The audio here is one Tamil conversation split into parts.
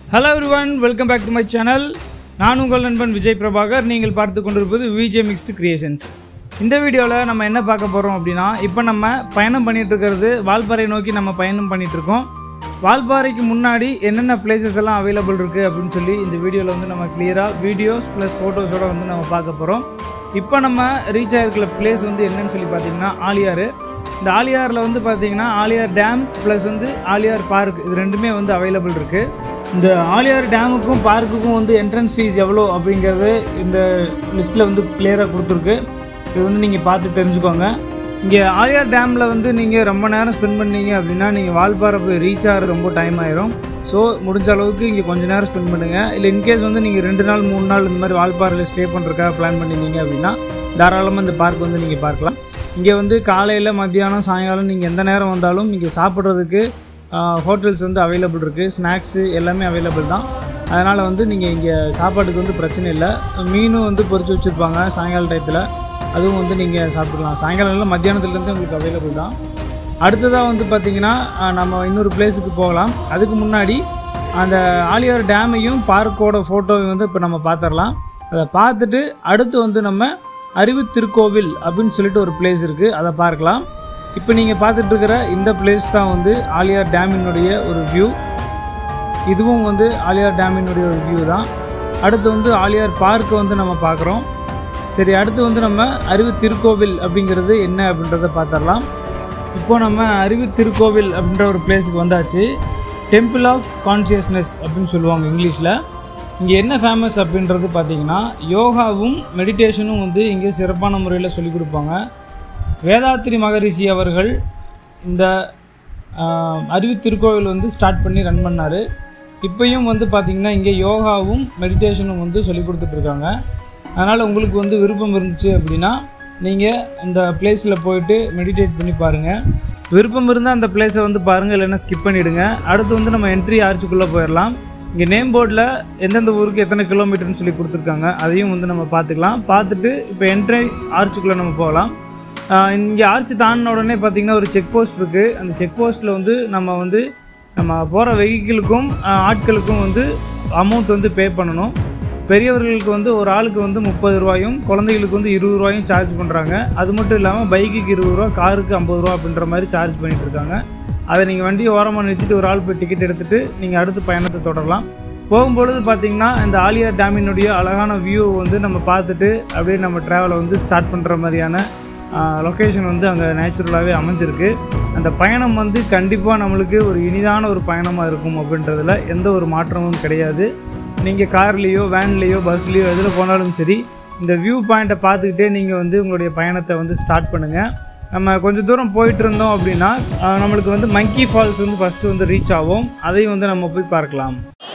Hello everyone welcome back to my channel நான் உங்கள் நண்பன் விஜய் பிரபாகர் நீங்கள் பார்த்து கொண்டிருப்பது விஜய் மிக்ஸ்டு கிரியேஷன்ஸ் இந்த வீடியோவில் நம்ம என்ன பார்க்க போகிறோம் அப்படின்னா இப்போ நம்ம பயணம் பண்ணிட்டு இருக்கிறது வால்பாறை நோக்கி நம்ம பயணம் பண்ணிட்டு இருக்கோம் வால்பாறைக்கு முன்னாடி என்னென்ன பிளேசஸ் எல்லாம் அவைலபிள் இருக்குது அப்படின்னு சொல்லி இந்த வீடியோவில் வந்து நம்ம கிளியராக வீடியோஸ் ப்ளஸ் ஃபோட்டோஸோட வந்து நம்ம பார்க்க போகிறோம் இப்போ நம்ம ரீச் ஆகிருக்கிற பிளேஸ் வந்து என்னன்னு சொல்லி பார்த்தீங்கன்னா ஆலியார் இந்த ஆலியாரில் வந்து பார்த்தீங்கன்னா ஆலியார் டேம் ப்ளஸ் வந்து ஆலியார் பார்க் இது ரெண்டுமே வந்து அவைலபிள் இருக்குது இந்த ஆலியார் டேமுக்கும் பார்க்குக்கும் வந்து என்ட்ரன்ஸ் ஃபீஸ் எவ்வளோ அப்படிங்கிறது இந்த லிஸ்ட்டில் வந்து கிளியராக கொடுத்துருக்கு இது வந்து நீங்கள் பார்த்து தெரிஞ்சுக்கோங்க இங்கே ஆலியார் டேமில் வந்து நீங்கள் ரொம்ப நேரம் ஸ்பெண்ட் பண்ணீங்க அப்படின்னா நீங்கள் வால்பாறை போய் ரீச் ஆகிறது ரொம்ப டைம் ஆயிரும் ஸோ முடிஞ்ச அளவுக்கு இங்கே கொஞ்ச நேரம் ஸ்பெண்ட் பண்ணுங்கள் இல்லை இன்கேஸ் வந்து நீங்கள் ரெண்டு நாள் மூணு நாள் இந்த மாதிரி வால்பாறையில் ஸ்டே பண்ணுறதுக்காக பிளான் பண்ணியிருந்தீங்க அப்படின்னா தாராளமாக இந்த பார்க் வந்து நீங்கள் பார்க்கலாம் இங்கே வந்து காலையில் மத்தியானம் சாயங்காலம் நீங்கள் எந்த நேரம் வந்தாலும் இங்கே சாப்பிட்றதுக்கு ஹோட்டல்ஸ் வந்து அவைலபிள் இருக்குது ஸ்நாக்ஸு எல்லாமே அவைலபிள் தான் அதனால் வந்து நீங்கள் இங்கே சாப்பாட்டுக்கு வந்து பிரச்சனை இல்லை மீனும் வந்து பொரிச்சு வச்சுருப்பாங்க சாயங்கால டயத்தில் அதுவும் வந்து நீங்கள் சாப்பிட்டுக்கலாம் சாயங்காலம் இல்லை மத்தியானத்துலேருந்து உங்களுக்கு அவைலபிள் தான் அடுத்ததாக வந்து பார்த்திங்கன்னா அஹ், நம்ம இன்னொரு பிளேஸுக்கு போகலாம் அதுக்கு முன்னாடி அந்த ஆலியார் டேமையும் பார்க்கோட ஃபோட்டோவையும் வந்து இப்போ நம்ம பார்த்துடலாம் அதை பார்த்துட்டு அடுத்து வந்து நம்ம அறிவு திருக்கோவில் அப்படின்னு சொல்லிட்டு ஒரு பிளேஸ் இருக்குது அதை பார்க்கலாம் இப்போ நீங்கள் பார்த்துட்டு இருக்கிற இந்த பிளேஸ் தான் வந்து ஆலியார் டேமினுடைய ஒரு வியூ இதுவும் வந்து ஆலியார் டேமினுடைய ஒரு வியூ தான் அடுத்து வந்து ஆலியார் பார்க்கை வந்து நம்ம பார்க்குறோம் சரி அடுத்து வந்து நம்ம அறிவு திருக்கோவில் அப்படிங்கிறது என்ன அப்படின்றத பார்த்துடலாம் இப்போ நம்ம அறிவு திருக்கோவில் அப்படின்ற ஒரு பிளேஸுக்கு வந்தாச்சு டெம்பிள் ஆஃப் கான்சியஸ்னஸ் அப்படின்னு சொல்லுவாங்க இங்கிலீஷில் இங்கே என்ன ஃபேமஸ் அப்படின்றது பார்த்தீங்கன்னா யோகாவும் மெடிடேஷனும் வந்து இங்கே சிறப்பான முறையில் சொல்லிக் கொடுப்பாங்க வேதாத்திரி மகரிஷி அவர்கள் இந்த ஆஹ், அறிவு திருக்கோவில் வந்து ஸ்டார்ட் பண்ணி ரன் பண்ணார் இப்பயும் வந்து பார்த்திங்கன்னா இங்கே யோகாவும் மெடிடேஷனும் வந்து சொல்லி கொடுத்துட்ருக்காங்க அதனால் உங்களுக்கு வந்து விருப்பம் இருந்துச்சு அப்படின்னா நீங்கள் இந்த பிளேஸில் போயிட்டு மெடிடேட் பண்ணி பாருங்கள் விருப்பம் இருந்தால் அந்த பிளேஸை வந்து பாருங்கள் இல்லைன்னா ஸ்கிப் பண்ணிவிடுங்க அடுத்து வந்து நம்ம என்ட்ரி ஆர்ச்சுக்குள்ளே போயிடலாம் இங்கே நேம் போர்டில் எந்தெந்த ஊருக்கு எத்தனை கிலோமீட்டர்னு சொல்லி கொடுத்துருக்காங்க அதையும் வந்து நம்ம பார்த்துக்கலாம் பார்த்துட்டு இப்போ என்ட்ரி ஆர்ச்சுக்குள்ளே நம்ம போகலாம் இங்கே ஆர்ச் தாண்டின உடனே பார்த்திங்கன்னா ஒரு செக் போஸ்ட் இருக்குது அந்த செக் போஸ்ட்டில் வந்து நம்ம வந்து நம்ம போகிற வெஹிக்கிளுக்கும் ஆட்களுக்கும் வந்து அமௌண்ட் வந்து பே பண்ணணும் பெரியவர்களுக்கு வந்து ஒரு ஆளுக்கு வந்து முப்பது ரூபாயும் குழந்தைகளுக்கு வந்து இருபது ரூபாயும் சார்ஜ் பண்ணுறாங்க அது மட்டும் இல்லாமல் பைக்குக்கு இருபது ரூபா காருக்கு ஐம்பது ரூபா அப்படின்ற மாதிரி சார்ஜ் பண்ணிட்டு இருக்காங்க அதை நீங்கள் வண்டியை ஓரமாக நிறுத்திட்டு ஒரு ஆள் போய் டிக்கெட் எடுத்துகிட்டு நீங்கள் அடுத்து பயணத்தை தொடரலாம் போகும்பொழுது பார்த்திங்கன்னா இந்த ஆலியார் டேமினுடைய அழகான வியூவை வந்து நம்ம பார்த்துட்டு அப்படியே நம்ம ட்ராவலை வந்து ஸ்டார்ட் பண்ணுற மாதிரியான லொக்கேஷன் வந்து அங்கே நேச்சுரலாகவே அமைஞ்சிருக்கு அந்த பயணம் வந்து கண்டிப்பாக நம்மளுக்கு ஒரு இனிதான ஒரு பயணமாக இருக்கும் அப்படின்றதுல எந்த ஒரு மாற்றமும் கிடையாது நீங்கள் கார்லேயோ வேன்லேயோ பஸ்லேயோ எதில் போனாலும் சரி இந்த வியூ பாயிண்ட்டை பார்த்துக்கிட்டே நீங்கள் வந்து உங்களுடைய பயணத்தை வந்து ஸ்டார்ட் பண்ணுங்கள் நம்ம கொஞ்சம் தூரம் போயிட்டு இருந்தோம் அப்படின்னா ஆஹ், நம்மளுக்கு வந்து மங்கி ஃபால்ஸ் வந்து ஃபஸ்ட்டு வந்து ரீச் ஆகும் அதையும் வந்து நம்ம போய் பார்க்கலாம்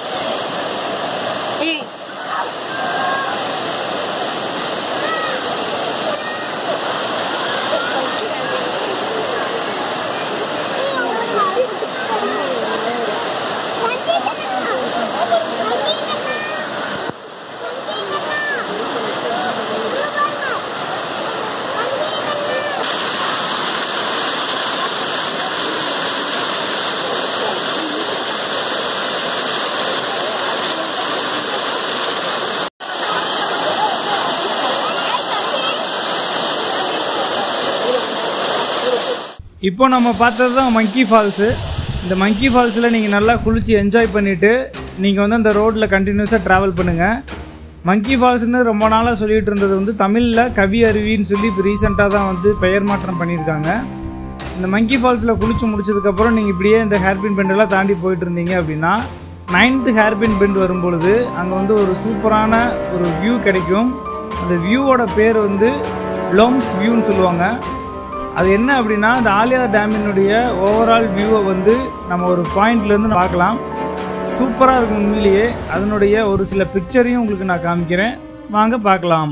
இப்போ நம்ம பார்த்தது தான் மங்கி ஃபால்ஸு இந்த மங்கி ஃபால்ஸில் நீங்கள் நல்லா குளித்து என்ஜாய் பண்ணிவிட்டு நீங்கள் வந்து அந்த ரோட்டில் கண்டினியூஸாக ட்ராவல் பண்ணுங்கள் மங்கி ஃபால்ஸ்னு ரொம்ப நாளாக சொல்லிகிட்டு இருந்தது வந்து தமிழில் கவி அருவின்னு சொல்லி இப்போ ரீசெண்டாக தான் வந்து பெயர் மாற்றம் பண்ணியிருக்காங்க இந்த மங்கி ஃபால்ஸில் குளிச்சு முடிச்சதுக்கப்புறம் நீங்கள் இப்படியே இந்த ஹேர்பின் பெண்டெல்லாம் தாண்டி போயிட்டு இருந்தீங்க அப்படின்னா நைன்த்து ஹேர்பின் பெண்ட் வரும்பொழுது அங்கே வந்து ஒரு சூப்பரான ஒரு வியூ கிடைக்கும் அந்த வியூவோட பேர் வந்து லோம்ஸ் வியூன்னு சொல்லுவாங்க அது என்ன அப்படின்னா அந்த ஆலியார் டேமினுடைய ஓவரால் வியூவை வந்து நம்ம ஒரு பாயிண்ட்லேருந்து பார்க்கலாம் சூப்பராக இருக்கும் உண்மையிலேயே அதனுடைய ஒரு சில பிக்சரையும் உங்களுக்கு நான் காமிக்கிறேன் வாங்க பார்க்கலாம்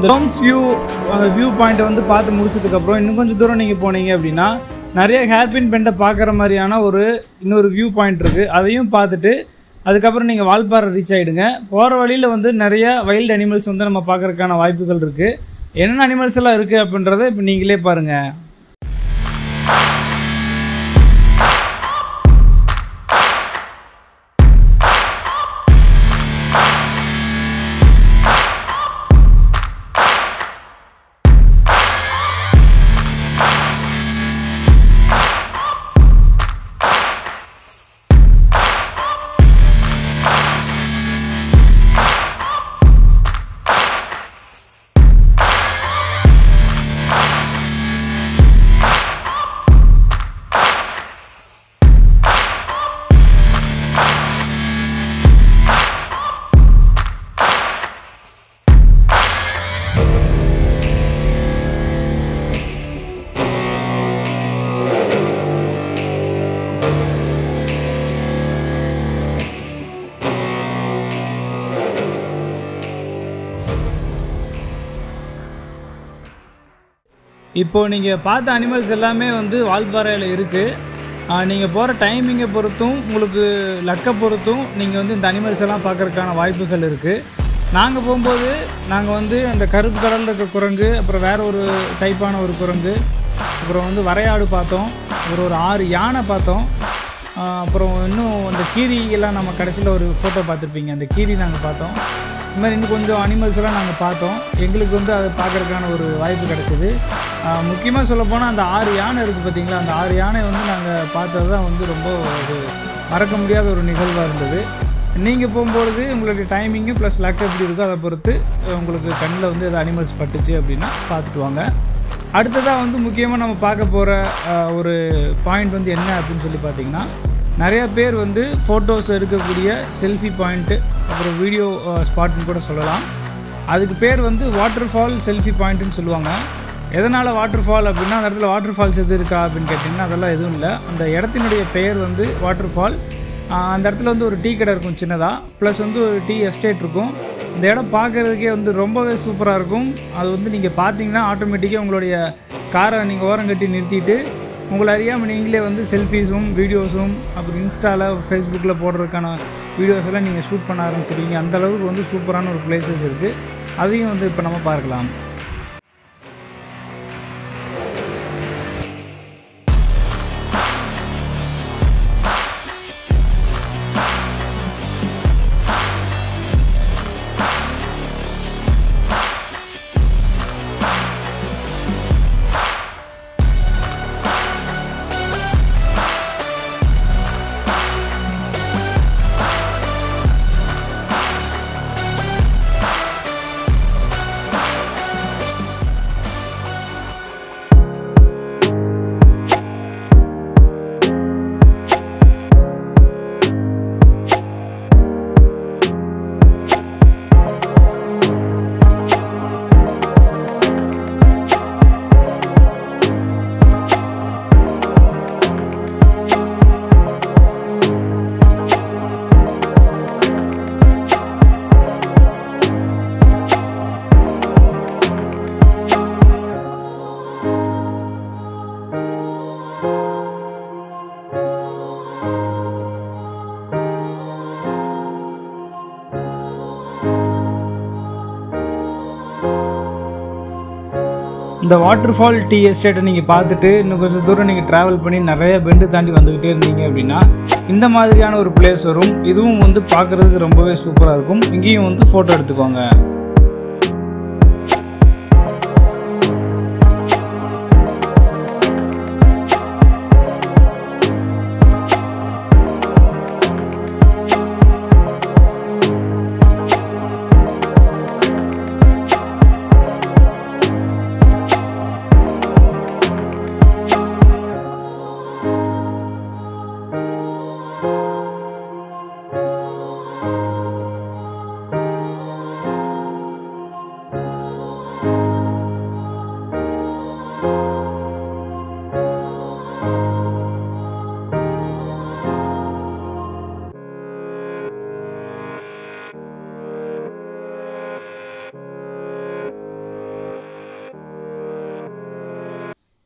இந்த ஹோம்ஸ் வியூ அந்த வியூ பாயிண்ட்டை வந்து பார்த்து முடிச்சதுக்கப்புறம் இன்னும் கொஞ்சம் தூரம் நீங்கள் போனீங்க அப்படின்னா நிறைய ஹேர்பின் பெண்டை பார்க்குற மாதிரியான ஒரு இன்னொரு வியூ பாயிண்ட் இருக்குது அதையும் பார்த்துட்டு அதுக்கப்புறம் நீங்கள் வால்பாறை ரீச் ஆகிடுங்க போகிற வழியில் வந்து நிறைய வைல்டு அனிமல்ஸ் வந்து நம்ம பார்க்கறதுக்கான வாய்ப்புகள் இருக்குது என்னென்ன அனிமல்ஸ் எல்லாம் இருக்குது அப்படின்றத இப்போ நீங்களே பாருங்கள் இப்போது நீங்கள் பார்த்த அனிமல்ஸ் எல்லாமே வந்து வால்பாறையில் இருக்குது நீங்கள் போகிற டைமிங்கை பொறுத்தும் உங்களுக்கு லக்கை பொறுத்தும் நீங்கள் வந்து இந்த அனிமல்ஸ் எல்லாம் பார்க்கறதுக்கான வாய்ப்புகள் இருக்குது நாங்கள் போகும்போது நாங்கள் வந்து அந்த கருப்பு கடலில் இருக்க குரங்கு அப்புறம் வேறு ஒரு டைப்பான ஒரு குரங்கு அப்புறம் வந்து வரையாடு பார்த்தோம் அப்புறம் ஒரு ஆறு யானை பார்த்தோம் ஆஹ் அப்புறம் இன்னும் அந்த கீரி எல்லாம் நம்ம கடைசியில் ஒரு ஃபோட்டோ பார்த்துருப்பீங்க அந்த கீரி நாங்கள் பார்த்தோம் இந்த மாதிரி இன்னும் கொஞ்சம் அனிமல்ஸ் எல்லாம் நாங்கள் பார்த்தோம் எங்களுக்கு வந்து அதை பார்க்கறதுக்கான ஒரு வாய்ப்பு கிடைச்சிது முக்கியமாக சொல்லப்போனால் அந்த ஆறு யானை இருக்குது பார்த்தீங்களா அந்த ஆறு யானை வந்து நாங்கள் பார்த்தது தான் வந்து ரொம்ப ஒரு மறக்க முடியாத ஒரு நிகழ்வாக இருந்தது நீங்கள் போகும்பொழுது உங்களுடைய டைமிங்கு ப்ளஸ் லக் எப்படி இருக்கோ அதை பொறுத்து அஹ் உங்களுக்கு கண்ணில் வந்து எது அனிமல்ஸ் பட்டுச்சு அப்படின்னா பார்த்துட்டு வாங்க அடுத்ததாக வந்து முக்கியமாக நம்ம பார்க்க போகிற ஒரு பாயிண்ட் வந்து என்ன அப்படின்னு சொல்லி பார்த்தீங்கன்னா நிறைய பேர் வந்து ஃபோட்டோஸ் எடுக்கக்கூடிய செல்ஃபி பாயிண்ட்டு அப்புறம் வீடியோ ஸ்பாட்னு கூட சொல்லலாம் அதுக்கு பேர் வந்து வாட்டர் ஃபால் செல்ஃபி பாயிண்ட்டுன்னு சொல்லுவாங்க எதனால் வாட்டர் ஃபால் அப்படின்னா அந்த இடத்துல வாட்டர் ஃபால்ஸ் எது இருக்கா அப்படின்னு கேட்டிங்கன்னா அதெல்லாம் எதுவும் இல்லை அந்த இடத்தினுடைய பெயர் வந்து வாட்டர் ஃபால் அந்த இடத்துல வந்து ஒரு டீ கடை இருக்கும் சின்னதாக ப்ளஸ் வந்து ஒரு டீ எஸ்டேட் இருக்கும் இந்த இடம் பார்க்குறதுக்கே வந்து ரொம்பவே சூப்பராக இருக்கும் அது வந்து நீங்கள் பார்த்தீங்கன்னா ஆட்டோமேட்டிக்காக உங்களுடைய காரை நீங்கள் ஓரம் கட்டி நிறுத்திட்டு உங்களை அறியாமல் நீங்களே வந்து செல்ஃபீஸும் வீடியோஸும் அப்புறம் இன்ஸ்டாவில் ஃபேஸ்புக்கில் போடுறதுக்கான வீடியோஸ் எல்லாம் நீங்கள் ஷூட் பண்ண ஆரம்பிச்சிருவீங்க அந்த அளவுக்கு வந்து சூப்பரான ஒரு பிளேசஸ் இருக்குது அதையும் வந்து இப்போ நம்ம பார்க்கலாம் இந்த வாட்டர் ஃபால் டீ எஸ்டேட்டை நீங்கள் பார்த்துட்டு இன்னும் கொஞ்சம் தூரம் நீங்கள் ட்ராவல் பண்ணி நிறைய பெண்டு தாண்டி வந்துக்கிட்டே இருந்தீங்க அப்படின்னா இந்த மாதிரியான ஒரு பிளேஸ் வரும் இதுவும் வந்து பார்க்குறதுக்கு ரொம்பவே சூப்பராக இருக்கும் இங்கேயும் வந்து ஃபோட்டோ எடுத்துக்கோங்க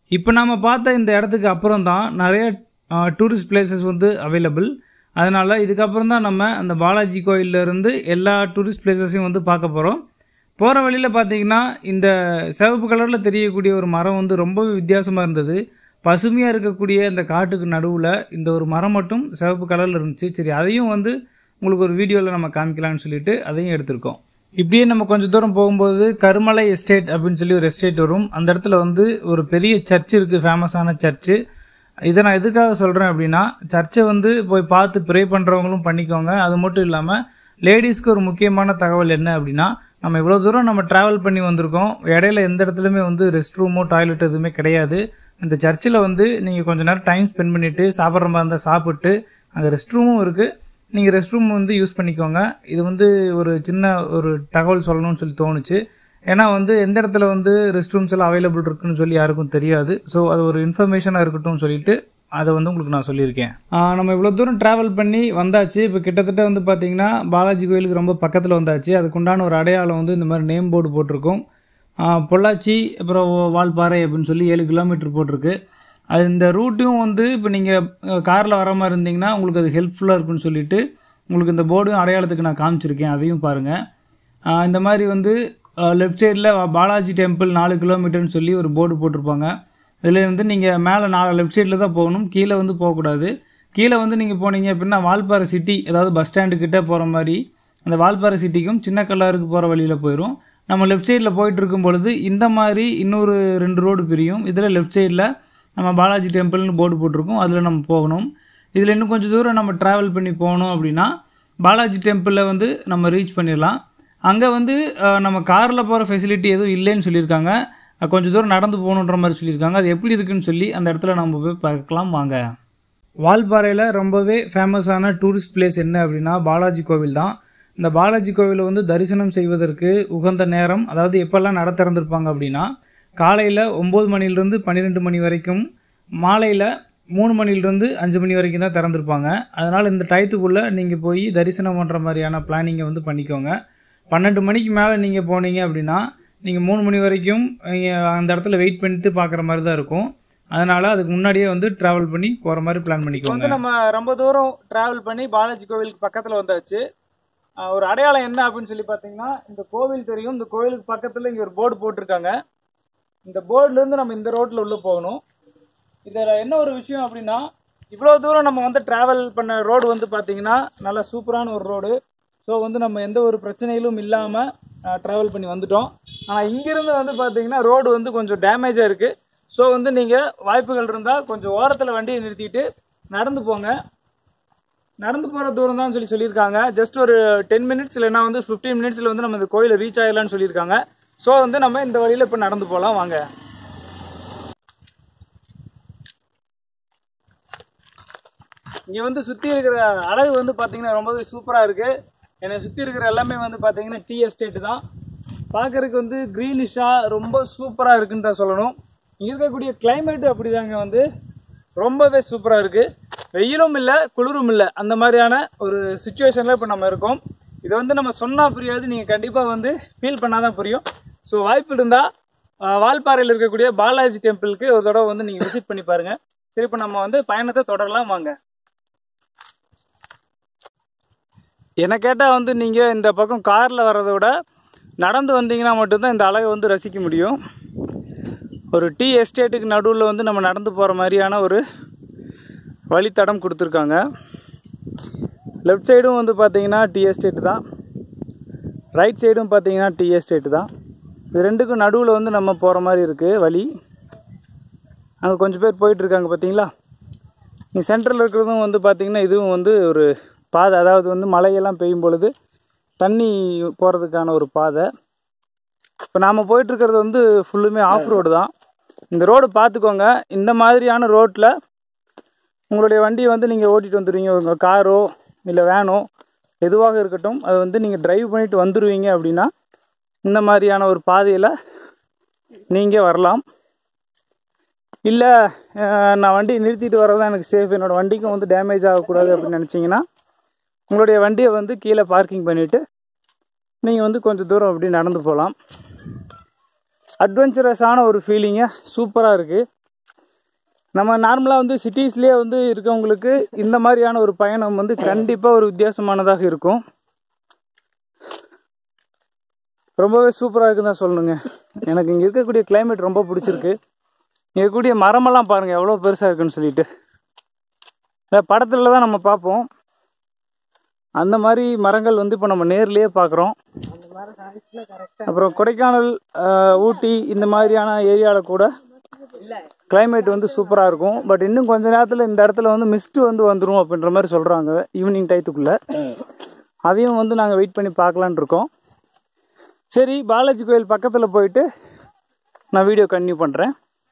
இப்போ நாம் பார்த்த இந்த இடத்துக்கு அப்புறம் தான் நிறைய டூரிஸ்ட் பிளேசஸ் வந்து அவைலபிள் அதனால் இதுக்கப்புறம் தான் நம்ம அந்த பாலாஜி கோயில்ல இருந்து எல்லா டூரிஸ்ட் பிளேசஸையும் வந்து பார்க்க போகிறோம் போகிற வழியில் பார்த்தீங்கன்னா இந்த சிவப்பு கலரில் தெரியக்கூடிய ஒரு மரம் வந்து ரொம்பவே வித்தியாசமாக இருந்தது பசுமையாக இருக்கக்கூடிய இந்த காட்டுக்கு நடுவில் இந்த ஒரு மரம் மட்டும் சிவப்பு கலரில் இருந்துச்சு சரி அதையும் வந்து உங்களுக்கு ஒரு வீடியோவில் நம்ம காமிக்கலாம்னு சொல்லிட்டு அதையும் எடுத்திருக்கோம் இப்படியே நம்ம கொஞ்சம் தூரம் போகும்போது கருமலை எஸ்டேட் அப்படின்னு சொல்லி ஒரு எஸ்டேட் வரும் அந்த இடத்துல வந்து ஒரு பெரிய சர்ச் இருக்குது ஃபேமஸான சர்ச்சு இதை நான் எதுக்காக சொல்கிறேன் அப்படின்னா சர்ச்சை வந்து போய் பார்த்து ப்ரே பண்ணுறவங்களும் பண்ணிக்கோங்க அது மட்டும் இல்லாமல் லேடிஸ்க்கு ஒரு முக்கியமான தகவல் என்ன அப்படின்னா நம்ம இவ்வளோ தூரம் நம்ம ட்ராவல் பண்ணி வந்திருக்கோம் இடையில எந்த இடத்துலையுமே வந்து ரெஸ்ட் ரூமோ டாய்லெட் எதுவுமே கிடையாது இந்த சர்ச்சில் வந்து நீங்கள் கொஞ்ச நேரம் டைம் ஸ்பெண்ட் பண்ணிவிட்டு சாப்பிட்ற மாதிரி இருந்தால் சாப்பிட்டு அங்கே ரெஸ்ட் ரூமும் இருக்குது நீங்கள் ரெஸ்ட் ரூம் வந்து யூஸ் பண்ணிக்கோங்க இது வந்து ஒரு சின்ன ஒரு தகவல் சொல்லணும்னு சொல்லி தோணுச்சு ஏன்னா வந்து எந்த இடத்துல வந்து ரெஸ்ட் ரூம்ஸ் எல்லாம் அவைலபிள் இருக்குன்னு சொல்லி யாருக்கும் தெரியாது ஸோ அது ஒரு இன்ஃபர்மேஷனாக இருக்கட்டும்னு சொல்லிட்டு அதை வந்து உங்களுக்கு நான் சொல்லியிருக்கேன் ஆஹ் நம்ம இவ்வளோ தூரம் ட்ராவல் பண்ணி வந்தாச்சு இப்போ கிட்டத்தட்ட வந்து பார்த்தீங்கன்னா பாலாஜி கோயிலுக்கு ரொம்ப பக்கத்தில் வந்தாச்சு அதுக்குண்டான ஒரு அடையாளம் வந்து இந்த மாதிரி நேம் போர்டு போட்டிருக்கும் ஆஹ் பொள்ளாச்சி அப்புறம் வால்பாறை அப்படின்னு சொல்லி ஏழு கிலோமீட்டர் போட்டிருக்கு அது இந்த ரூட்டும் வந்து இப்போ நீங்கள் காரில் வர மாதிரி இருந்தீங்கன்னா உங்களுக்கு அது ஹெல்ப்ஃபுல்லாக இருக்குன்னு சொல்லிட்டு உங்களுக்கு இந்த போர்டும் அடையாளத்துக்கு நான் காமிச்சிருக்கேன் அதையும் பாருங்கள் இந்த மாதிரி வந்து லெஃப்ட் சைடில் பாலாஜி டெம்பிள் நாலு கிலோமீட்டர்னு சொல்லி ஒரு போர்டு போட்டிருப்பாங்க இதில் வந்து நீங்கள் மேலே நாலு லெஃப்ட் சைடில் தான் போகணும் கீழே வந்து போகக்கூடாது கீழே வந்து நீங்கள் போனீங்க அப்படின்னா வால்பாறை சிட்டி அதாவது பஸ் ஸ்டாண்டு கிட்டே போகிற மாதிரி அந்த வால்பாறை சிட்டிக்கும் சின்ன கல்லாருக்கு போகிற வழியில் போயிடும் நம்ம லெஃப்ட் சைடில் போயிட்டு இருக்கும் பொழுது இந்த மாதிரி இன்னொரு ரெண்டு ரோடு பிரியும் இதில் லெஃப்ட் சைடில் நம்ம பாலாஜி டெம்பிள்னு போர்டு போட்டிருக்கோம் அதில் நம்ம போகணும் இதில் இன்னும் கொஞ்சம் தூரம் நம்ம ட்ராவல் பண்ணி போகணும் அப்படின்னா பாலாஜி டெம்பிளில் வந்து நம்ம ரீச் பண்ணிடலாம் அங்கே வந்து அஹ், நம்ம காரில் போகிற ஃபெசிலிட்டி எதுவும் இல்லைன்னு சொல்லியிருக்காங்க அஹ், கொஞ்சம் தூரம் நடந்து போகணுன்ற மாதிரி சொல்லியிருக்காங்க அது எப்படி இருக்குன்னு சொல்லி அந்த இடத்துல நம்ம போய் பார்க்கலாம் வாங்க வால்பாறையில் ரொம்பவே ஃபேமஸான டூரிஸ்ட் பிளேஸ் என்ன அப்படின்னா பாலாஜி கோவில் தான் இந்த பாலாஜி கோவிலை வந்து தரிசனம் செய்வதற்கு உகந்த நேரம் அதாவது எப்போல்லாம் நட திறந்திருப்பாங்க அப்படின்னா காலையில் ஒம்பது மணிலேருந்து பன்னிரெண்டு மணி வரைக்கும் மாலையில் மூணு மணிலேருந்து அஞ்சு மணி வரைக்கும் தான் திறந்திருப்பாங்க அதனால் இந்த டயத்துக்குள்ளே நீங்கள் போய் தரிசனம் பண்ணுற மாதிரியான பிளானிங்கை வந்து பண்ணிக்கோங்க பன்னெண்டு மணிக்கு மேலே நீங்கள் போனீங்க அப்படின்னா நீங்கள் மூணு மணி வரைக்கும் நீங்க அந்த இடத்துல வெயிட் பண்ணிட்டு பார்க்குற மாதிரி தான் இருக்கும் அதனால் அதுக்கு முன்னாடியே வந்து ட்ராவல் பண்ணி போகிற மாதிரி பிளான் பண்ணிக்கோங்க வந்து நம்ம ரொம்ப தூரம் ட்ராவல் பண்ணி பாலாஜி கோவிலுக்கு பக்கத்தில் வந்தாச்சு ஆஹ் ஒரு அடையாளம் என்ன அப்படின்னு சொல்லி பார்த்தீங்கன்னா இந்த கோவில் தெரியும் இந்த கோவிலுக்கு பக்கத்தில் இங்கே ஒரு போர்டு போட்டிருக்காங்க இந்த போர்டுலேருந்து நம்ம இந்த ரோட்டில் உள்ளே போகணும் இதில் என்ன ஒரு விஷயம் அப்படின்னா இவ்வளோ தூரம் நம்ம வந்து ட்ராவல் பண்ண ரோடு வந்து பார்த்தீங்கன்னா நல்ல சூப்பரான ஒரு ரோடு ஸோ வந்து நம்ம எந்த ஒரு பிரச்சனைகளும் இல்லாமல் ட்ராவல் பண்ணி வந்துட்டோம் ஆனால் இங்கேருந்து வந்து பார்த்தீங்கன்னா ரோடு வந்து கொஞ்சம் டேமேஜாக இருக்குது ஸோ வந்து நீங்கள் வாய்ப்புகள் இருந்தால் கொஞ்சம் ஓரத்தில் வண்டியை நிறுத்திட்டு நடந்து போங்க நடந்து போகிற தூரம் தான் சொல்லி சொல்லியிருக்காங்க ஜஸ்ட் ஒரு டென் மினிட்ஸ் இல்லைன்னா வந்து ஃபிஃப்டீன் மினிட்ஸில் வந்து நம்ம இந்த கோயிலை ரீச் ஆகிடலாம்னு சொல்லியிருக்காங்க ஸோ வந்து நம்ம இந்த வழியில் இப்போ நடந்து போகலாம் வாங்க இங்கே வந்து சுற்றி இருக்கிற அழகு வந்து பார்த்தீங்கன்னா ரொம்பவே சூப்பராக இருக்குது என்னை சுற்றி இருக்கிற எல்லாமே வந்து பார்த்தீங்கன்னா டீ எஸ்டேட் தான் பார்க்கறதுக்கு வந்து க்ரீனிஷாக ரொம்ப சூப்பராக இருக்குன்னு தான் சொல்லணும் இங்கே இருக்கக்கூடிய கிளைமேட் அப்படிதாங்க வந்து ரொம்பவே சூப்பராக இருக்குது வெயிலும் இல்லை குளிரும் இல்லை அந்த மாதிரியான ஒரு சுச்சுவேஷனில் இப்போ நம்ம இருக்கோம் இதை வந்து நம்ம சொன்னால் புரியாது நீங்கள் கண்டிப்பாக வந்து ஃபீல் பண்ணாதான் புரியும் ஸோ வாய்ப்பு இருந்தால் வால்பாறையில் இருக்கக்கூடிய பாலாஜி டெம்பிளுக்கு ஒரு தடவை வந்து நீங்கள் விசிட் பண்ணி பாருங்கள் சரி இப்போ நம்ம வந்து பயணத்தை தொடரலாம் வாங்க என்னை கேட்டால் வந்து நீங்கள் இந்த பக்கம் காரில் வர்றதை விட நடந்து வந்தீங்கன்னா மட்டும்தான் இந்த அழகை வந்து ரசிக்க முடியும் ஒரு டீ எஸ்டேட்டுக்கு நடுவில் வந்து நம்ம நடந்து போகிற மாதிரியான ஒரு வழித்தடம் கொடுத்துருக்காங்க லெஃப்ட் சைடும் வந்து பார்த்தீங்கன்னா டீ எஸ்டேட் தான் ரைட் சைடும் பார்த்தீங்கன்னா டீ எஸ்டேட் தான் இது ரெண்டுக்கும் நடுவில் வந்து நம்ம போகிற மாதிரி இருக்குது வழி அங்கே கொஞ்சம் பேர் போயிட்டுருக்காங்க பார்த்தீங்களா இங்கே சென்டரில் இருக்கிறதும் வந்து பார்த்திங்கன்னா இதுவும் வந்து ஒரு பாதை அதாவது வந்து மழையெல்லாம் பெய்யும் பொழுது தண்ணி போகிறதுக்கான ஒரு பாதை இப்போ நாம் போயிட்டுருக்கிறது வந்து ஃபுல்லுமே ஆஃப் ரோடு தான் இந்த ரோடு பார்த்துக்கோங்க இந்த மாதிரியான ரோட்டில் உங்களுடைய வண்டியை வந்து நீங்கள் ஓட்டிகிட்டு வந்துடுவீங்க உங்கள் காரோ இல்லை வேனோ எதுவாக இருக்கட்டும் அதை வந்து நீங்கள் டிரைவ் பண்ணிட்டு வந்துடுவீங்க அப்படின்னா இந்த மாதிரியான ஒரு பாதையில் நீங்கள் வரலாம் இல்லை நான் வண்டி நிறுத்திட்டு வர்றது தான் எனக்கு சேஃப் என்னோடய வண்டிக்கும் வந்து டேமேஜ் ஆகக்கூடாது அப்படின்னு நினச்சிங்கன்னா உங்களுடைய வண்டியை வந்து கீழே பார்க்கிங் பண்ணிவிட்டு நீங்கள் வந்து கொஞ்சம் தூரம் அப்படி நடந்து போகலாம் அட்வென்ச்சரஸான ஒரு ஃபீலிங்கை சூப்பராக இருக்குது நம்ம நார்மலாக வந்து சிட்டிஸ்லேயே வந்து இருக்கவங்களுக்கு இந்த மாதிரியான ஒரு பயணம் வந்து கண்டிப்பாக ஒரு வித்தியாசமானதாக இருக்கும் ரொம்பவே சூப்பராக இருக்குன்னு தான் சொல்லணுங்க எனக்கு இங்கே இருக்கக்கூடிய climate ரொம்ப பிடிச்சிருக்கு இங்கே இருக்கக்கூடிய மரமெல்லாம் பாருங்கள் எவ்வளோ பெருசாக இருக்குன்னு சொல்லிட்டு இந்த படத்துல தான் நம்ம பார்ப்போம் அந்த மாதிரி மரங்கள் வந்து இப்போ நம்ம நேர்லேயே பார்க்குறோம் அப்புறம் கொடைக்கானல் ஆஹ், ஊட்டி இந்த மாதிரியான ஏரியாவில் கூட climate வந்து சூப்பராக இருக்கும் பட் இன்னும் கொஞ்ச நேரத்தில் இந்த இடத்துல வந்து மிஸ்ட் வந்து வந்துடும் அப்படின்ற மாதிரி சொல்கிறாங்க ஈவினிங் டயத்துக்குள்ளே அதையும் வந்து நாங்கள் வெயிட் பண்ணி பார்க்கலான்னு இருக்கோம் சரி பாலாஜி கோயில் பக்கத்தில் போயிட்டு நான் வீடியோ கன்டினியூ பண்ணுறேன்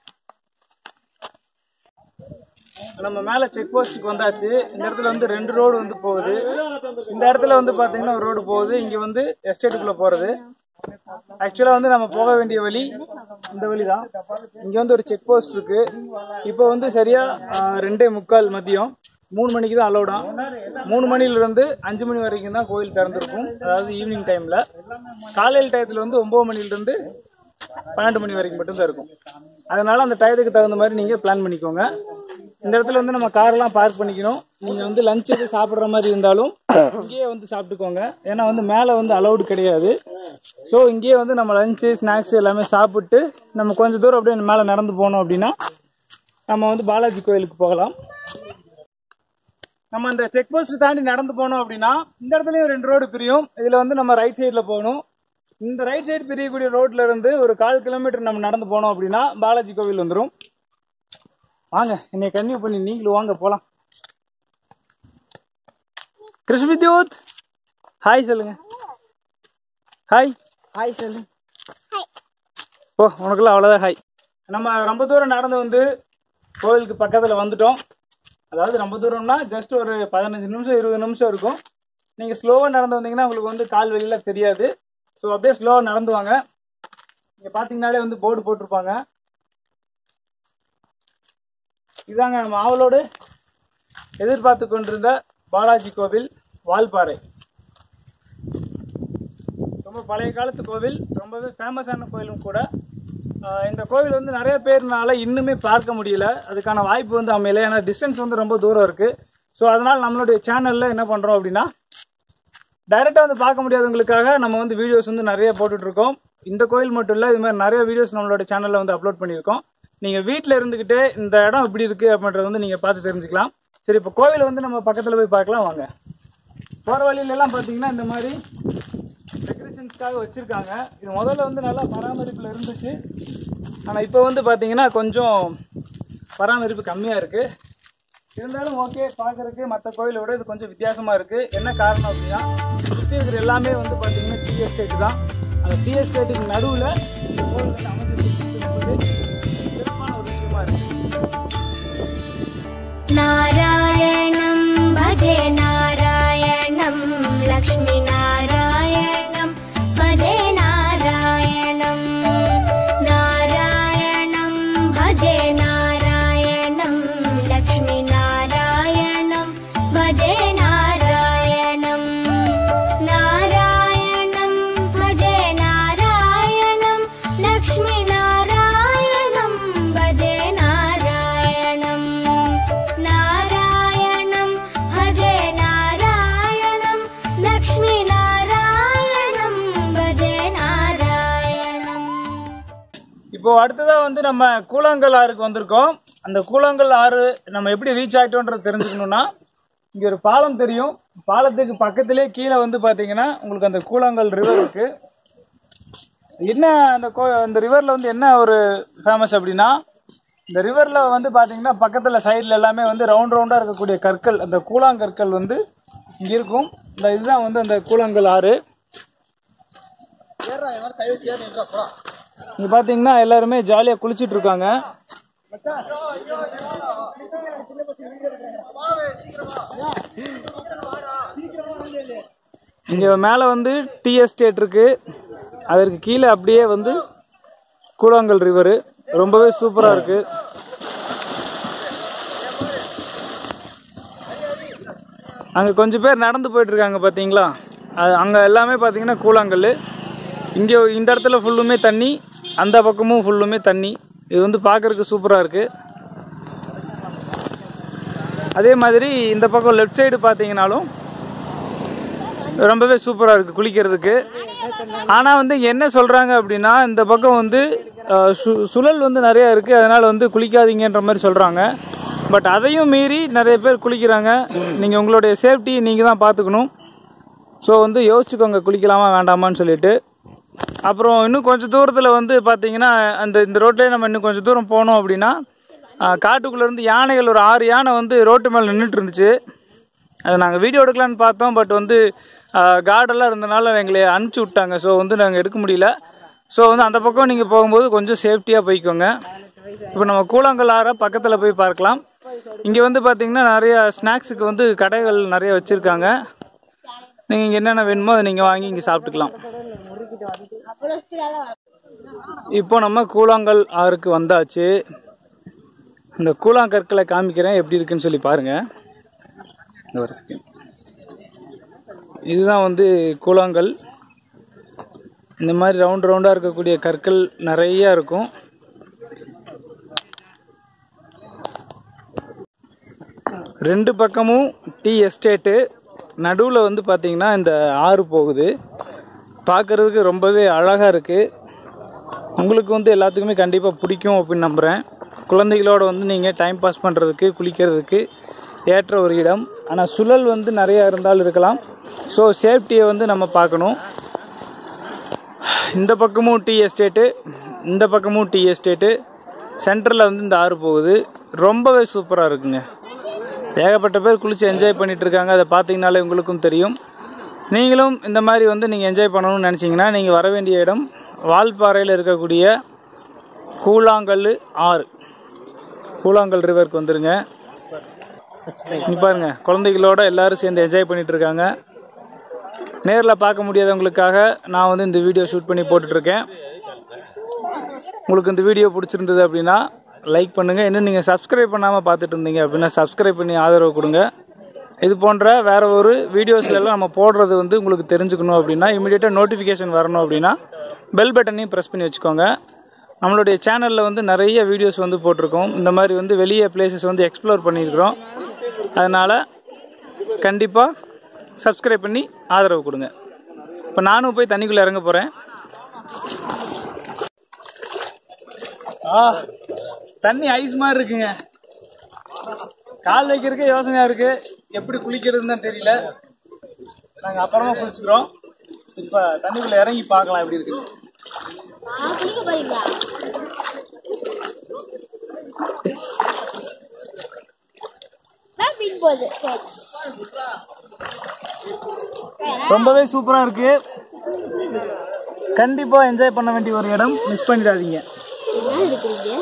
நம்ம மேலே செக் போஸ்ட்டுக்கு வந்தாச்சு இந்த இடத்துல வந்து ரெண்டு ரோடு வந்து போகுது இந்த இடத்துல வந்து பார்த்தீங்கன்னா ஒரு ரோடு போகுது இங்கே வந்து எஸ்டேட்டுக்குள்ளே போகிறது ஆக்சுவலாக வந்து நம்ம போக வேண்டிய வழி இந்த வழி தான் இங்கே வந்து ஒரு செக் போஸ்ட் இருக்கு இப்போ வந்து சரியாக ரெண்டே முக்கால் மதியம் மூணு மணிக்கு தான் அலௌடா மூணு மணிலிருந்து அஞ்சு மணி வரைக்கும் தான் கோயில் திறந்திருக்கும் அதாவது ஈவினிங் டைமில் காலையில் டயத்தில் வந்து ஒம்பது மணிலிருந்து பன்னெண்டு மணி வரைக்கும் மட்டும்தான் இருக்கும் அதனால அந்த டயத்துக்கு தகுந்த மாதிரி நீங்கள் பிளான் பண்ணிக்கோங்க இந்த இடத்துல வந்து நம்ம காரெல்லாம் பார்க் பண்ணிக்கணும் நீங்கள் வந்து லஞ்ச் எது சாப்பிட்ற மாதிரி இருந்தாலும் இங்கேயே வந்து சாப்பிட்டுக்கோங்க ஏன்னா வந்து மேலே வந்து அலௌடு கிடையாது ஸோ இங்கேயே வந்து நம்ம லஞ்சு ஸ்நாக்ஸ் எல்லாமே சாப்பிட்டு நம்ம கொஞ்சம் தூரம் அப்படியே மேலே நடந்து போனோம் அப்படின்னா நம்ம வந்து பாலாஜி கோயிலுக்கு போகலாம் நம்ம அந்த செக் போஸ்ட் தாண்டி நடந்து போனோம் அப்படின்னா இந்த இடத்துலயும் ரெண்டு ரோடு பிரியும் இதுல வந்து நம்ம ரைட் சைடில் போகணும் இந்த ரைட் சைடு பிரியக்கூடிய ரோட்ல இருந்து ஒரு கால் கிலோமீட்டர் நம்ம நடந்து போனோம் அப்படின்னா பாலாஜி கோவில் வந்துடும் வாங்க என்னை கன்னியூ பண்ணி நீங்களும் வாங்க போலாம் கிருஷ்ண வித்யூத் ஹாய் சொல்லுங்க ஹாய் ஹாய் சொல்லு ஓ உனக்குலாம் அவ்வளோதான் ஹாய் நம்ம ரொம்ப தூரம் நடந்து வந்து கோவிலுக்கு பக்கத்தில் வந்துட்டோம் அதாவது ரொம்ப தூரம்னா ஜஸ்ட் ஒரு பதினஞ்சு நிமிஷம் இருபது நிமிஷம் இருக்கும் நீங்கள் ஸ்லோவாக நடந்து வந்தீங்கன்னா உங்களுக்கு வந்து கால் வெளியில் தெரியாது ஸோ அப்படியே ஸ்லோவாக நடந்து வாங்க இங்கே பார்த்தீங்கனாலே வந்து போர்டு போட்டிருப்பாங்க இதாங்க நம்ம ஆவலோடு எதிர்பார்த்து கொண்டிருந்த பாலாஜி கோவில் வால்பாறை ரொம்ப பழைய காலத்து கோவில் ரொம்பவே ஃபேமஸான கோயிலும் கூட ஆஹ் இந்த கோவில் வந்து நிறைய பேர்னால இன்னுமே பார்க்க முடியல அதுக்கான வாய்ப்பு வந்து அமையல ஏன்னா டிஸ்டன்ஸ் வந்து ரொம்ப தூரம் இருக்கு ஸோ அதனால் நம்மளுடைய சேனலில் என்ன பண்ணுறோம் அப்படின்னா டைரெக்டாக வந்து பார்க்க முடியாதவங்களுக்காக நம்ம வந்து வீடியோஸ் வந்து நிறைய போட்டுட்டு இருக்கோம் இந்த கோயில் மட்டும் இல்லை இது மாதிரி நிறைய வீடியோஸ் நம்மளோட சேனலில் வந்து அப்லோட் பண்ணியிருக்கோம் நீங்கள் வீட்டில் இருந்துக்கிட்டே இந்த இடம் எப்படி இருக்குது அப்படின்றத வந்து நீங்கள் பார்த்து தெரிஞ்சுக்கலாம் சரி இப்போ கோவில் வந்து நம்ம பக்கத்தில் போய் பார்க்கலாம் வாங்க போகிற வழியிலலாம் பார்த்தீங்கன்னா இந்த மாதிரி டெக்கரேஷன்ஸ்க்காக வச்சுருக்காங்க இது முதல்ல வந்து நல்லா பராமரிப்பில் இருந்துச்சு ஆனால் இப்போ வந்து பார்த்தீங்கன்னா கொஞ்சம் பராமரிப்பு கம்மியாக இருக்குது இருந்தாலும் ஓகே பார்க்கறதுக்கு மற்ற கோயிலை விட இது கொஞ்சம் வித்தியாசமாக இருக்குது என்ன காரணம் அப்படின்னா சுற்றி இருக்கிற எல்லாமே வந்து பார்த்தீங்கன்னா டீ எஸ்டேட் தான் அந்த டீ எஸ்டேட்டுக்கு நடுவில் இந்த கோயில் வந்து அமைஞ்சிருக்கு சிறப்பான ஒரு விஷயமா இருக்குது नारायणं भजे नारायणं लक्ष्मीनारायणं भजे नारायणं नारायणं भजे नारायणं लक्ष्मीनारायणं भजे नारायणं नारायणं भजे नारायणं लक्ष्मीनारायणं भजे नारायणं नारायणं भजे नारायणं लक्ष्मीनारायणं भजे नारायणम् இப்போ அடுத்ததா வந்து நம்ம கூழாங்கல் ஆறுக்கு வந்திருக்கோம் அந்த கூழாங்கல் ஆறு நம்ம எப்படி ரீச் ஆயிட்டோன்றது தெரிஞ்சுக்கணும்னா இங்க ஒரு பாலம் தெரியும் பாலத்துக்கு பக்கத்திலே கீழே வந்து பாத்தீங்கன்னா உங்களுக்கு அந்த கூழாங்கல் ரிவர் இருக்கு என்ன அந்த கோ அந்த ரிவர்ல வந்து என்ன ஒரு ஃபேமஸ் அப்படின்னா இந்த ரிவர்ல வந்து பாத்தீங்கன்னா பக்கத்துல சைடுல எல்லாமே வந்து ரவுண்ட் ரவுண்டா இருக்கக்கூடிய கற்கள் அந்த கூழாங்கற்கள் வந்து இங்க இருக்கும் இந்த இதுதான் வந்து அந்த கூழாங்கல் ஆறு இங்க பாத்தீங்கன்னா எல்லாருமே ஜாலியா குளிச்சிட்டு இருக்காங்க இங்க மேல வந்து டீ எஸ்டேட் இருக்கு அதற்கு கீழே அப்படியே வந்து கூழாங்கல் ரிவர் ரொம்பவே சூப்பரா இருக்கு அங்க கொஞ்சம் பேர் நடந்து போயிட்டு இருக்காங்க பாத்தீங்களா அது அங்க எல்லாமே பாத்தீங்கன்னா கூழாங்கல் இங்கே இந்த இடத்துல ஃபுல்லுமே தண்ணி அந்த பக்கமும் ஃபுல்லுமே தண்ணி இது வந்து பார்க்கறதுக்கு சூப்பராக இருக்குது அதே மாதிரி இந்த பக்கம் லெஃப்ட் சைடு பார்த்தீங்கனாலும் ரொம்பவே சூப்பராக இருக்குது குளிக்கிறதுக்கு ஆனால் வந்து இங்க என்ன சொல்கிறாங்க அப்படின்னா இந்த பக்கம் வந்து அஹ், சு- சுழல் வந்து நிறையா இருக்குது அதனால் வந்து குளிக்காதீங்கன்ற மாதிரி சொல்கிறாங்க பட் அதையும் மீறி நிறைய பேர் குளிக்கிறாங்க நீங்கள் உங்களுடைய சேஃப்டி நீங்கள் தான் பார்த்துக்கணும் ஸோ வந்து யோசிச்சுக்கோங்க குளிக்கலாமா வேண்டாமான்னு சொல்லிட்டு அப்புறம் இன்னும் கொஞ்சம் தூரத்தில் வந்து பார்த்தீங்கன்னா அந்த இந்த ரோட்லேயே நம்ம இன்னும் கொஞ்சம் தூரம் போனோம் அப்படின்னா ஆஹ், காட்டுக்குள்ள இருந்து யானைகள் ஒரு ஆறு யானை வந்து ரோட்டு மேலே நின்றுட்டு இருந்துச்சு அதை நாங்கள் வீடியோ எடுக்கலான்னு பார்த்தோம் பட் வந்து கார்டெல்லாம் இருந்தனால எங்களை அனுப்பிச்சி விட்டாங்க ஸோ வந்து நாங்கள் எடுக்க முடியல ஸோ வந்து அந்த பக்கம் நீங்கள் போகும்போது கொஞ்சம் சேஃப்டியாக போய்க்கோங்க இப்போ நம்ம கூழாங்கல் ஆற பக்கத்தில் போய் பார்க்கலாம் இங்கே வந்து பார்த்தீங்கன்னா நிறைய ஸ்நாக்ஸுக்கு வந்து கடைகள் நிறைய வச்சுருக்காங்க நீங்கள் இங்கே என்னென்ன வேணுமோ அதை நீங்கள் வாங்கி இங்கே சாப்பிட்டுக்கலாம் இப்போ நம்ம கூழாங்கல் ஆறுக்கு வந்தாச்சு இந்த கூழாங்கற்களை காமிக்கிறேன் எப்படி இருக்குன்னு சொல்லி பாருங்க இந்த ஒரு second. இதுதான் வந்து கூழாங்கல் இந்த மாதிரி ரவுண்ட் ரவுண்டாக இருக்கக்கூடிய கற்கள் நிறைய இருக்கும் ரெண்டு பக்கமும் டீ எஸ்டேட்டு நடுவில் வந்து பார்த்தீங்கன்னா இந்த ஆறு போகுது பார்க்குறதுக்கு ரொம்பவே அழகாக இருக்குது உங்களுக்கு வந்து எல்லாத்துக்குமே கண்டிப்பாக பிடிக்கும் அப்படின்னு நம்புகிறேன் குழந்தைகளோட வந்து நீங்கள் டைம் பாஸ் பண்ணுறதுக்கு குளிக்கிறதுக்கு ஏற்ற ஒரு இடம் ஆனால் சுழல் வந்து நிறையா இருந்தாலும் இருக்கலாம் ஸோ சேஃப்டியை வந்து நம்ம பார்க்கணும் இந்த பக்கமும் டீ எஸ்டேட்டு இந்த பக்கமும் டீ எஸ்டேட்டு சென்டரில் வந்து இந்த ஆறு போகுது ரொம்பவே சூப்பராக இருக்குங்க ஏகப்பட்ட பேர் குளிச்சு என்ஜாய் பண்ணிட்டு இருக்காங்க அதை பார்த்தீங்கனாலே உங்களுக்கும் தெரியும் நீங்களும் இந்த மாதிரி வந்து நீங்கள் என்ஜாய் பண்ணணும்னு நினச்சிங்கன்னா நீங்கள் வர வேண்டிய இடம் வால்பாறையில் இருக்கக்கூடிய கூழாங்கல் ஆறு கூழாங்கல் ரிவருக்கு வந்துருங்க இங்க பாருங்க குழந்தைகளோட எல்லாரும் சேர்ந்து என்ஜாய் பண்ணிட்டு இருக்காங்க நேரில் பார்க்க முடியாதவங்களுக்காக நான் வந்து இந்த வீடியோ ஷூட் பண்ணி போட்டுட்ருக்கேன் உங்களுக்கு இந்த வீடியோ பிடிச்சிருந்தது அப்படின்னா லைக் பண்ணுங்கள் இன்னும் நீங்கள் சப்ஸ்கிரைப் பண்ணாமல் பார்த்துட்டு இருந்தீங்க அப்படின்னா சப்ஸ்கிரைப் பண்ணி ஆதரவு கொடுங்க இது போன்ற வேற ஒரு வீடியோஸ்ல எல்லாம் நம்ம போடுறது வந்து உங்களுக்கு தெரிஞ்சுக்கணும் அப்படின்னா இமீடியட்டாக நோட்டிஃபிகேஷன் வரணும் அப்படின்னா பெல் பட்டனையும் ப்ரெஸ் பண்ணி வச்சுக்கோங்க நம்மளுடைய சேனலில் வந்து நிறைய வீடியோஸ் வந்து போட்டிருக்கோம் இந்த மாதிரி வந்து வெளியே பிளேசஸ் வந்து எக்ஸ்ப்ளோர் பண்ணியிருக்கிறோம் அதனால் கண்டிப்பாக சப்ஸ்கிரைப் பண்ணி ஆதரவு கொடுங்க இப்போ நானும் போய் தண்ணிக்குள்ளே இறங்க போகிறேன் ஆ தண்ணி ஐஸ் மாதிரி இருக்குங்க கால் வைக்கிறதுக்கே யோசனையா இருக்கு எப்படி குளிக்கிறதுன்னு தான் தெரியல நாங்க அப்புறமா குளிச்சுக்கிறோம் இப்ப தண்ணிக்குள்ள இறங்கி பார்க்கலாம் எப்படி இருக்கு குளிக்க போறீங்களா நான் பின் போகுது ரொம்பவே சூப்பரா இருக்கு கண்டிப்பா என்ஜாய் பண்ண வேண்டிய ஒரு இடம் மிஸ் பண்ணிடாதீங்க என்ன இருக்கிறீங்க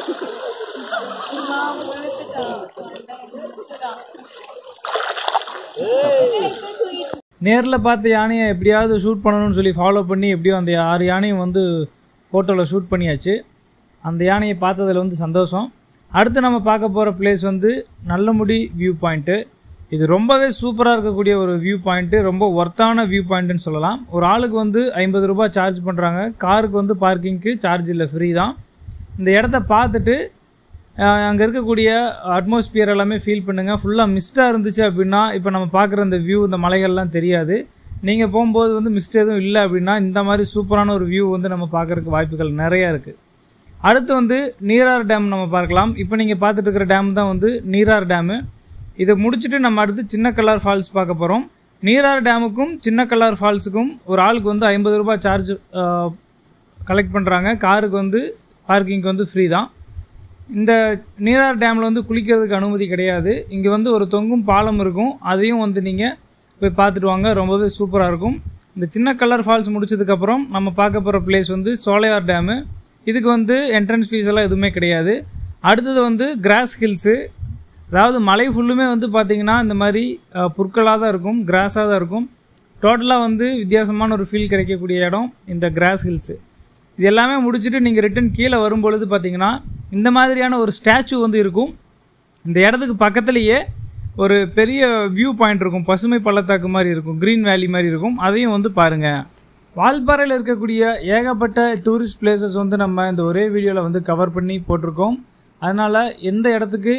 நேரில் பார்த்த யானையை எப்படியாவது ஷூட் பண்ணணும்னு சொல்லி ஃபாலோ பண்ணி எப்படியோ அந்த ஆறு யானையும் வந்து ஃபோட்டோவில் ஷூட் பண்ணியாச்சு அந்த யானையை பார்த்ததில் வந்து சந்தோஷம் அடுத்து நம்ம பார்க்க போகிற பிளேஸ் வந்து நல்லமுடி வியூ பாயிண்ட்டு இது ரொம்பவே சூப்பராக இருக்கக்கூடிய ஒரு வியூ பாயிண்ட்டு ரொம்ப ஒர்த்தான வியூ பாயிண்ட்டுன்னு சொல்லலாம் ஒரு ஆளுக்கு வந்து ஐம்பது ரூபாய் சார்ஜ் பண்ணுறாங்க காருக்கு வந்து பார்க்கிங்க்கு சார்ஜ் இல்லை ஃப்ரீ தான் இந்த இடத்த பார்த்துட்டு அங்கே இருக்கக்கூடிய அட்மாஸ்பியர் எல்லாமே ஃபீல் பண்ணுங்கள் ஃபுல்லாக மிஸ்டாக இருந்துச்சு அப்படின்னா இப்போ நம்ம பார்க்குற இந்த வியூ இந்த மலைகள்லாம் தெரியாது நீங்கள் போகும்போது வந்து மிஸ்ட் எதுவும் இல்லை அப்படின்னா இந்த மாதிரி சூப்பரான ஒரு வியூ வந்து நம்ம பார்க்குறதுக்கு வாய்ப்புகள் நிறையா இருக்குது அடுத்து வந்து நீரார் டேம் நம்ம பார்க்கலாம் இப்போ நீங்கள் பார்த்துட்டு இருக்கிற டேம் தான் வந்து நீரார் டேமு இதை முடிச்சுட்டு நம்ம அடுத்து சின்ன கல்லார் ஃபால்ஸ் பார்க்க போகிறோம் நீரார் டேமுக்கும் சின்ன கல்லார் ஃபால்ஸுக்கும் ஒரு ஆளுக்கு வந்து ஐம்பது ரூபாய் சார்ஜ் கலெக்ட் பண்ணுறாங்க காருக்கு வந்து பார்க்கிங்க்கு வந்து ஃப்ரீ தான் இந்த நீரார் டேமில் வந்து குளிக்கிறதுக்கு அனுமதி கிடையாது இங்கே வந்து ஒரு தொங்கும் பாலம் இருக்கும் அதையும் வந்து நீங்கள் போய் பார்த்துட்டு வாங்க ரொம்பவே சூப்பராக இருக்கும் இந்த சின்ன கலர் ஃபால்ஸ் முடிச்சதுக்கப்புறம் நம்ம பார்க்க போகிற பிளேஸ் வந்து சோலையார் டேமு இதுக்கு வந்து என்ட்ரன்ஸ் ஃபீஸ் எல்லாம் எதுவுமே கிடையாது அடுத்தது வந்து கிராஸ் ஹில்ஸு அதாவது மலை ஃபுல்லுமே வந்து பார்த்திங்கன்னா இந்த மாதிரி புற்களாக தான் இருக்கும் கிராஸாக தான் இருக்கும் டோட்டலாக வந்து வித்தியாசமான ஒரு ஃபீல் கிடைக்கக்கூடிய இடம் இந்த கிராஸ் ஹில்ஸு இது எல்லாமே முடிச்சுட்டு நீங்கள் ரிட்டன் கீழே வரும்பொழுது பார்த்தீங்கன்னா இந்த மாதிரியான ஒரு ஸ்டாச்சு வந்து இருக்கும் இந்த இடத்துக்கு பக்கத்துலேயே ஒரு பெரிய வியூ பாயிண்ட் இருக்கும் பசுமை பள்ளத்தாக்கு மாதிரி இருக்கும் க்ரீன் வேலி மாதிரி இருக்கும் அதையும் வந்து பாருங்கள் வால்பாறையில் இருக்கக்கூடிய ஏகப்பட்ட டூரிஸ்ட் பிளேசஸ் வந்து நம்ம இந்த ஒரே வீடியோவில் வந்து கவர் பண்ணி போட்டிருக்கோம் அதனால் எந்த இடத்துக்கு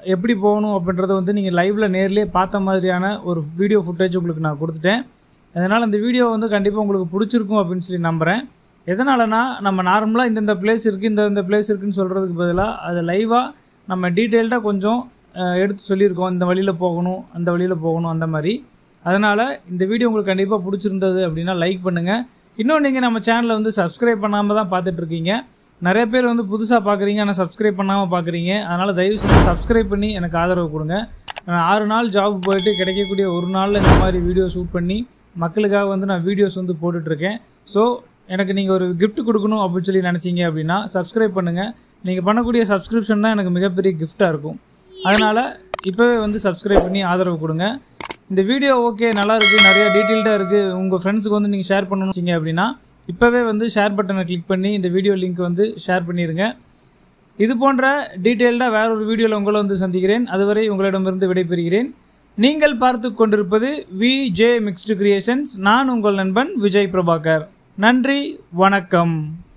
எப்படி போகணும் அப்படின்றத வந்து நீங்கள் லைவில் நேர்லேயே பார்த்த மாதிரியான ஒரு வீடியோ ஃபுட்டேஜ் உங்களுக்கு நான் கொடுத்துட்டேன் அதனால் அந்த வீடியோ வந்து கண்டிப்பாக உங்களுக்கு பிடிச்சிருக்கும் அப்படின்னு சொல்லி நம்புகிறேன் எதனாலனா நம்ம நார்மலாக இந்தந்த பிளேஸ் இருக்குது இந்த இந்த பிளேஸ் இருக்குன்னு சொல்கிறதுக்கு பதிலாக அதை லைவாக நம்ம டீட்டெயில்டாக கொஞ்சம் அஹ், எடுத்து சொல்லியிருக்கோம் இந்த வழியில் போகணும் அந்த வழியில் போகணும் அந்த மாதிரி அதனால் இந்த வீடியோ உங்களுக்கு கண்டிப்பாக பிடிச்சிருந்தது அப்படின்னா லைக் பண்ணுங்கள் இன்னும் நீங்கள் நம்ம சேனலை வந்து சப்ஸ்கிரைப் பண்ணாமல் தான் பார்த்துட்ருக்கீங்க நிறைய பேர் வந்து புதுசாக பார்க்குறீங்க ஆனால் சப்ஸ்கிரைப் பண்ணாமல் பார்க்குறீங்க அதனால் தயவு செஞ்சு சப்ஸ்கிரைப் பண்ணி எனக்கு ஆதரவு கொடுங்க நான் ஆறு நாள் ஜாப் போயிட்டு கிடைக்கக்கூடிய ஒரு நாளில் இந்த மாதிரி வீடியோ ஷூட் பண்ணி மக்களுக்காக வந்து நான் வீடியோஸ் வந்து போட்டுட்ருக்கேன் ஸோ எனக்கு நீங்கள் ஒரு gift கொடுக்கணும் அப்படின்னு சொல்லி நினச்சிங்க அப்படின்னா சப்ஸ்கிரைப் பண்ணுங்கள் நீங்கள் பண்ணக்கூடிய சப்ஸ்கிரிப்ஷன் தான் எனக்கு மிகப்பெரிய கிஃப்ட்டாக இருக்கும் அதனால் இப்போவே வந்து சப்ஸ்கிரைப் பண்ணி ஆதரவு கொடுங்க இந்த வீடியோ ஓகே நல்லா இருக்குது நிறைய டீட்டெயில்டாக இருக்குது உங்கள் ஃப்ரெண்ட்ஸுக்கு வந்து நீங்கள் ஷேர் பண்ணணும்னு வச்சீங்க அப்படின்னா இப்போவே வந்து ஷேர் பட்டனை கிளிக் பண்ணி இந்த வீடியோ லிங்க் வந்து ஷேர் பண்ணிடுங்க இது போன்ற டீட்டெயில்டாக வேற ஒரு வீடியோவில் உங்களை வந்து சந்திக்கிறேன் அதுவரை உங்களிடமிருந்து விடைபெறுகிறேன் நீங்கள் பார்த்து கொண்டிருப்பது வி ஜே மிக்ஸ்டு கிரியேஷன்ஸ் நான் உங்கள் நண்பன் விஜய் பிரபாகர் நன்றி வணக்கம்